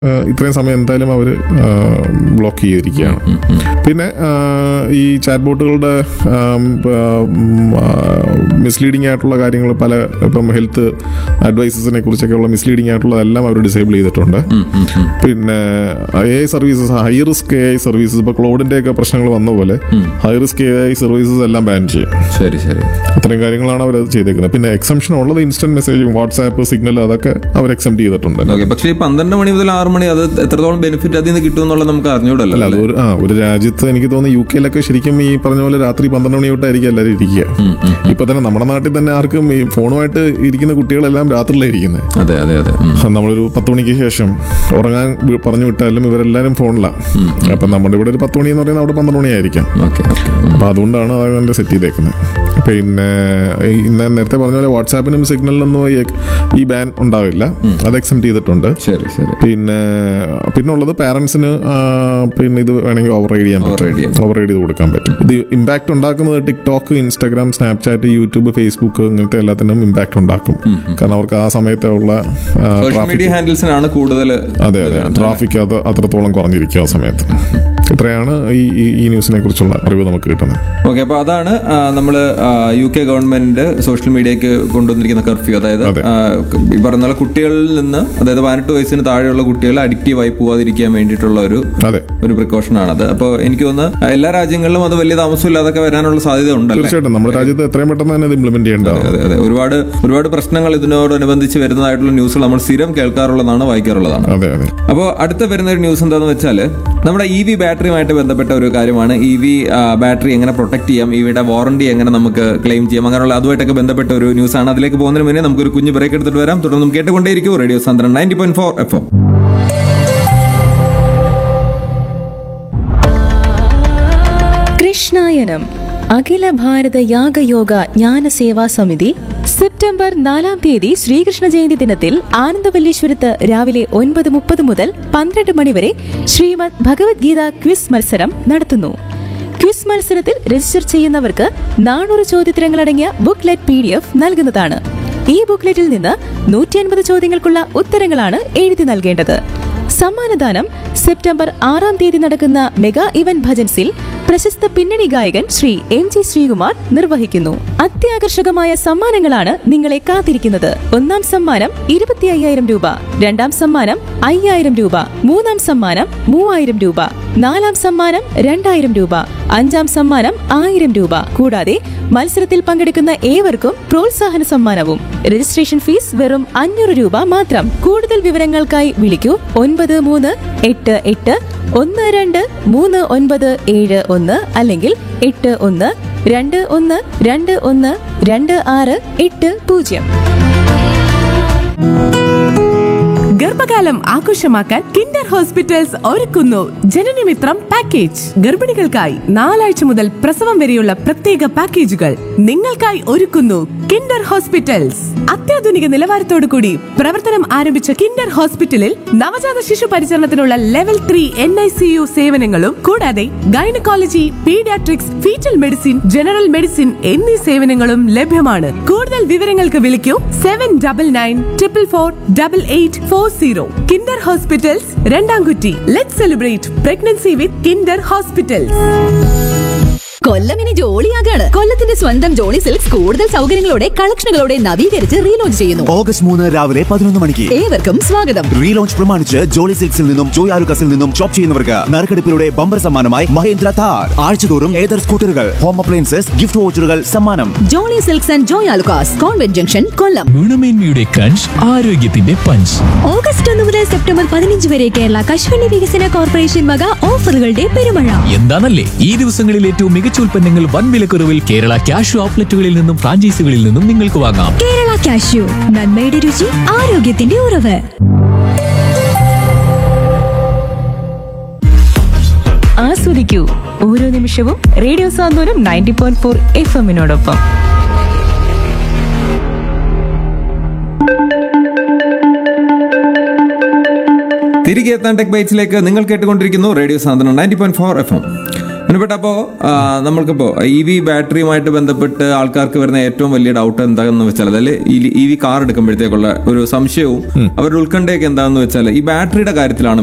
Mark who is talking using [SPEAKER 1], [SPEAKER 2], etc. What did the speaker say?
[SPEAKER 1] ഏഹ് ഇത്രയും സമയം എന്തായാലും അവർ ബ്ലോക്ക് ചെയ്തിരിക്കുകയാണ് പിന്നെ ആഹ് ഈ ചാറ്റ് ബോട്ടുകളുടെ മിസ്ലീഡിംഗ് ആയിട്ടുള്ള കാര്യങ്ങൾ പല ഇപ്പം ഹെൽത്ത് അഡ്വൈസസിനെ കുറിച്ചൊക്കെയുള്ള മിസ്ലീഡിംഗ് ആയിട്ടുള്ളതെല്ലാം അവർ ഡിസേബിൾ ചെയ്തിട്ടുണ്ട് പിന്നെ A I services high risk A I services ഇപ്പോൾ ക്ലോഡിന്റെ ഒക്കെ പ്രശ്നങ്ങൾ വന്ന പോലെ high risk A I services എല്ലാം ബാൻ ചെയ്യും
[SPEAKER 2] ശരി ശരി
[SPEAKER 1] അത്രയും കാര്യങ്ങളാണ് അവർ ചെയ്തേക്കുന്നത് പിന്നെ എക്സംഷൻ ഉള്ളത് ഇൻസ്റ്റന്റ് മെസ്സേജും വാട്സാപ്പ് സിഗ്നൽ അതൊക്കെ അവർ എക്സെപ്റ്റ് ചെയ്തിട്ടുണ്ട്
[SPEAKER 2] ഓക്കെ പക്ഷേ ഈ പന്ത്രണ്ട് മണി മുതൽ ആറ് മണി അത് എത്രത്തോളം ബെനിഫിറ്റ് അതിൽ നിന്ന് കിട്ടും എന്നുള്ളത് നമുക്ക് അറിഞ്ഞൂടല്ലോ
[SPEAKER 1] അല്ല അത് ഒരു ആ ഒരു രാജ്യത്ത് എനിക്ക് തോന്നുന്നു യു കെയിലൊക്കെ ശരിക്കും ഈ പറഞ്ഞ പോലെ രാത്രി പന്ത്രണ്ട് മണി തൊട്ടായിരിക്കും എല്ലാവരും ഇരിക്കുക ഇപ്പൊ തന്നെ നമ്മുടെ നാട്ടിൽ തന്നെ ആർക്കും ഈ ഫോണുമായിട്ട് ഇരിക്കുന്ന കുട്ടികളെല്ലാം രാത്രിയിലാണ് ഇരിക്കുന്നത്
[SPEAKER 2] അതെ അതെ അതെ ഉം.
[SPEAKER 1] നമ്മളൊരു പത്ത് മണിക്ക് ശേഷം ഉറങ്ങാൻ വി- പറഞ്ഞു വിട്ടാലും ഇവരെല്ലാരും ഫോണിലാണ് അപ്പൊ നമ്മുടെ ഇവിടെ ഒരു പത്ത് മണി എന്ന് പറയുന്നത് അവിടെ പന്ത്രണ്ട് മണിയായിരിക്കാം
[SPEAKER 2] ഓക്കെ ഓക്കെ ഉം.
[SPEAKER 1] അപ്പൊ അതുകൊണ്ടാണ് അതിന്റെ സെറ്റ് ചെയ്തേക്കുന്നത് പിന്നെ ഈ ഞാൻ നേരത്തെ പറഞ്ഞ പോലെ വാട്സാപ്പിനും സിഗ്നലിനൊന്നും ഈ- ഈ ബാൻ ഉണ്ടാവില്ല അത് എക്സെപ്റ്റ് ചെയ്തിട്ടുണ്ട്
[SPEAKER 2] ശരി ശരി
[SPEAKER 1] പിന്നെ പിന്നെ ഉള്ളത് പാരന്റ്സിന് പിന്നെ ഇത് വേണമെങ്കിൽ ഓവർ റൈഡ് ചെയ്യാൻ
[SPEAKER 2] Override ചെയ്യാം.
[SPEAKER 1] പറ്റും ഓവർ റൈഡ് ചെയ്ത് കൊടുക്കാൻ പറ്റും ഇത് ഇമ്പാക്ട് ഉണ്ടാക്കുന്നത് TikTok Instagram Snapchat YouTube Facebook ഇങ്ങനത്തെ എല്ലാത്തിനും ഇമ്പാക്ട് ഉണ്ടാക്കും കാരണം അവർക്ക് ആ സമയത്തുള്ള
[SPEAKER 2] സോഷ്യൽ
[SPEAKER 1] ട്രാഫിക്
[SPEAKER 2] മീഡിയ ഹാൻഡിൽസിനാണ് കൂടുതൽ
[SPEAKER 1] അതെ അതെ ട്രാഫിക് അത് അത്രത്തോളം കുറഞ്ഞിരിക്കും ആ സമയത്ത് ഇത്രയാണ് ഈ ഈ- ഈ ന്യൂസിനെ കുറിച്ചുള്ള അറിവ് നമുക്ക് കിട്ടുന്നത്
[SPEAKER 2] ഓക്കെ അപ്പൊ അതാണ് നമ്മൾ യു കെ ഗവൺമെന്റ് സോഷ്യൽ മീഡിയക്ക് കൊണ്ടുവന്നിരിക്കുന്ന കർഫ്യൂ അതായത്
[SPEAKER 1] അതെ.
[SPEAKER 2] ആ, ഈ പറഞ്ഞ പോലെ കുട്ടികളിൽ നിന്ന് അതായത് പതിനെട്ട് വയസ്സിന് താഴെയുള്ള കുട്ടികൾ അഡിക്റ്റീവ് ആയി പോവാതിരിക്കാൻ വേണ്ടിയിട്ടുള്ള ഒരു
[SPEAKER 1] അതെ
[SPEAKER 2] ഒരു പ്രിക്കോഷൻ ആണത് അപ്പോൾ എനിക്ക് തോന്നുന്നു എല്ലാ രാജ്യങ്ങളിലും അത് വലിയ താമസമില്ലാതൊക്കെ വരാനുള്ള സാധ്യത ഉണ്ടല്ലോ
[SPEAKER 1] തീർച്ചയായിട്ടും നമ്മുടെ രാജ്യത്ത് എത്രയും പെട്ടെന്ന് തന്നെ ഇത് ഇംപ്ലിമെന്റ് ചെയ്യേണ്ടതാണ്
[SPEAKER 2] അതെ അതെ ഒരുപാട് ഒരുപാട് പ്രശ്നങ്ങൾ ഇതിനോടനുബന്ധിച്ച് വരുന്നതായിട്ടുള്ള ന്യൂസുകൾ നമ്മൾ സ്ഥിരം കേൾക്കാറുള്ളതാണ് വായിക്കാറുള്ളതാണ്
[SPEAKER 1] അതെ അതെ
[SPEAKER 2] അപ്പോൾ അടുത്ത വരുന്ന ഒരു ന്യൂസ് എന്താണെന്ന് വെച്ചാൽ നമ്മുടെ ഇ വി ബാറ്ററിയുമായിട്ട് ബന്ധപ്പെട്ട ഒരു കാര്യമാണ് ഇ വി ബാറ്ററി എങ്ങനെ പ്രൊട്ടക്ട് ചെയ്യാം ഇ വിയുടെ വാറണ്ടി എങ്ങനെ നമുക്ക് ക്ലെയിം ചെയ്യാം അങ്ങനെയുള്ള അതുമായിട്ടൊക്കെ ബന്ധപ്പെട്ട ഒരു ന്യൂസ് ആണ് അതിലേക്ക് പോകുന്നതിന് മുന്നേ നമുക്കൊരു കുഞ്ഞു ബ്രേക്ക് എടുത്തിട്ട് വരാം തുടർന്ന് കേട്ടുകൊണ്ടേയിരിക്കും റേഡിയോ സാന്ദ്രൻ ninety point four F M
[SPEAKER 3] കൃഷ്ണായനം അഖില ഭാരത യാഗയോഗ ജ്ഞാന സേവാ സമിതി സെപ്റ്റംബർ നാലാം തീയതി ശ്രീകൃഷ്ണ ജയന്തി ദിനത്തിൽ ആനന്ദവല്ലീശ്വരത്ത് രാവിലെ ഒൻപത് മുപ്പത് മുതൽ പന്ത്രണ്ട് മണിവരെ ശ്രീമദ് ഭഗവത്ഗീത ക്വിസ് മത്സരം നടത്തുന്നു ക്വിസ് മത്സരത്തിൽ രജിസ്റ്റർ ചെയ്യുന്നവർക്ക് നാനൂറ് ചോദ്യോത്തരങ്ങളടങ്ങിയ ബുക്ക്ലെറ്റ് പി ഡി എഫ് നൽകുന്നതാണ് ഈ ബുക്ക്ലെറ്റിൽ നിന്ന് നൂറ്റി അൻപത് ചോദ്യങ്ങൾക്കുള്ള ഉത്തരങ്ങളാണ് എഴുതി നൽകേണ്ടത് സമ്മാനദാനം സെപ്റ്റംബർ ആറാം തീയതി നടക്കുന്ന മെഗാ ഇവന്റ് ഭജൻസിൽ പ്രശസ്ത പിന്നണി ഗായകൻ ശ്രീ എം ജി ശ്രീകുമാർ നിർവഹിക്കുന്നു അത്യാകർഷകമായ സമ്മാനങ്ങളാണ് നിങ്ങളെ കാത്തിരിക്കുന്നത് ഒന്നാം സമ്മാനം ഇരുപത്തി അയ്യായിരം രൂപ രണ്ടാം സമ്മാനം അയ്യായിരം രൂപ മൂന്നാം സമ്മാനം മൂവായിരം രൂപ നാലാം സമ്മാനം രണ്ടായിരം രൂപ അഞ്ചാം സമ്മാനം ആയിരം രൂപ കൂടാതെ മത്സരത്തിൽ പങ്കെടുക്കുന്ന ഏവർക്കും പ്രോത്സാഹന സമ്മാനവും രജിസ്ട്രേഷൻ ഫീസ് വെറും അഞ്ഞൂറ് രൂപ മാത്രം കൂടുതൽ വിവരങ്ങൾക്കായി വിളിക്കൂ ഒൻപത് മൂന്ന് എട്ട് എട്ട് ഒന്ന് രണ്ട് മൂന്ന് ഒൻപത് ഏഴ് ഒന്ന് അല്ലെങ്കിൽ എട്ട് ഒന്ന് രണ്ട് ഒന്ന് രണ്ട് ഒന്ന് രണ്ട് ആറ് എട്ട് പൂജ്യം
[SPEAKER 4] ഗർഭകാലം ആഘോഷമാക്കാൻ കിൻഡർ ഹോസ്പിറ്റൽസ് ഒരുക്കുന്നു ജനനമിത്രം പാക്കേജ് ഗർഭിണികൾക്കായി നാലാഴ്ച മുതൽ പ്രസവം വരെയുള്ള പ്രത്യേക പാക്കേജുകൾ നിങ്ങൾക്കായി ഒരുക്കുന്നു കിൻഡർ ഹോസ്പിറ്റൽസ് അത്യാധുനിക നിലവാരത്തോടു കൂടി പ്രവർത്തനം ആരംഭിച്ച കിൻഡർ ഹോസ്പിറ്റലിൽ നവജാത ശിശു പരിചരണത്തിനുള്ള level three N I C U സേവനങ്ങളും കൂടാതെ gynaecology paediatrics foetal medicine general medicine എന്നീ സേവനങ്ങളും ലഭ്യമാണ് കൂടുതൽ വിവരങ്ങൾക്ക് വിളിക്കൂ seven double nine triple four double eight four zero Kinder hospitals Randamkutty let celebrate pregnancy with Kinder hospitals
[SPEAKER 5] Kollam ഇനി ജോളിയാകാണ് കൊല്ലത്തിന്റെ സ്വന്തം ജോളി സിൽക്സ് കൂടുതൽ സൗകര്യങ്ങളോടെ കളക്ഷനുകളോടെ നവീകരിച്ച് റീലോഞ്ച് ചെയ്യുന്നു
[SPEAKER 6] ഓഗസ്റ്റ് മൂന്ന് രാവിലെ പതിനൊന്ന് മണിക്ക്
[SPEAKER 5] ഏവർക്കും സ്വാഗതം
[SPEAKER 6] റീലോഞ്ച് പ്രമാണിച്ച് ജോളി സിൽക്സിൽ നിന്നും ജോയ് ആലുക്കസിൽ നിന്നും ഷോപ്പ് ചെയ്യുന്നവർക്ക് നറുക്കെടുപ്പിലൂടെ ബമ്പർ സമ്മാനമായി മഹേന്ദ്ര താർ ആഴ്ചതോറും ഏതർ സ്കൂട്ടറുകൾ ഹോം അപ്ലയൻസസ് ഗിഫ്റ്റ് വോച്ചറുകൾ സമ്മാനം
[SPEAKER 5] Jolly silks and Joy Alukkas convent junction Kollam
[SPEAKER 7] ഗുണമേന്മയുടെ ക്രഞ്ച് ആരോഗ്യത്തിന്റെ പഞ്ച്
[SPEAKER 8] ഓഗസ്റ്റ് ഒന്ന് മുതൽ സെപ്റ്റംബർ പതിനഞ്ച് വരെ കേരള കശുവണ്ടി വികസന കോർപ്പറേഷൻ വക ഓഫറുകളുടെ പെരുമഴ
[SPEAKER 7] എന്താണല്ലേ ഈ ദിവസങ്ങളിൽ ഏറ്റവും മികച്ച ഉൽപ്പന്നങ്ങൾ വൻ വിലക്കുറവിൽ കേരള ക്യാഷ് ഔട്ട്ലെറ്റുകളിൽ നിന്നും ഫ്രാഞ്ചൈസികളിൽ നിന്നും നിങ്ങൾക്ക് വാങ്ങാം
[SPEAKER 8] കേരള കാഷ്യൂ നന്മയുടെ രുചി ആരോഗ്യത്തിന്റെ ഉറവ്
[SPEAKER 3] ആസ്വദിക്കൂ ഓരോ നിമിഷവും radio Santhwanam ninety point four F എമ്മിനോടൊപ്പം
[SPEAKER 2] തിരികെ എത്താൻ ടെക് ബൈറ്റ്സിലേക്ക് നിങ്ങൾ കേട്ടുകൊണ്ടിരിക്കുന്നു radio Santhwanam ninety point four F M അനുപേട്ട അപ്പോ ആ, നമ്മൾക്കിപ്പോ ഇ വി ബാറ്ററിയുമായിട്ട് ബന്ധപ്പെട്ട് ആൾക്കാർക്ക് വരുന്ന ഏറ്റവും വലിയ ഡൗട്ട് എന്താണെന്ന് വെച്ചാൽ അതായത് ഇ വി കാർ എടുക്കുമ്പോഴത്തേക്കുള്ള ഒരു സംശയവും അവരുടെ ഉത്കണ്ഠയൊക്കെ എന്താണെന്ന് വെച്ചാൽ ഈ ബാറ്ററിയുടെ കാര്യത്തിലാണ്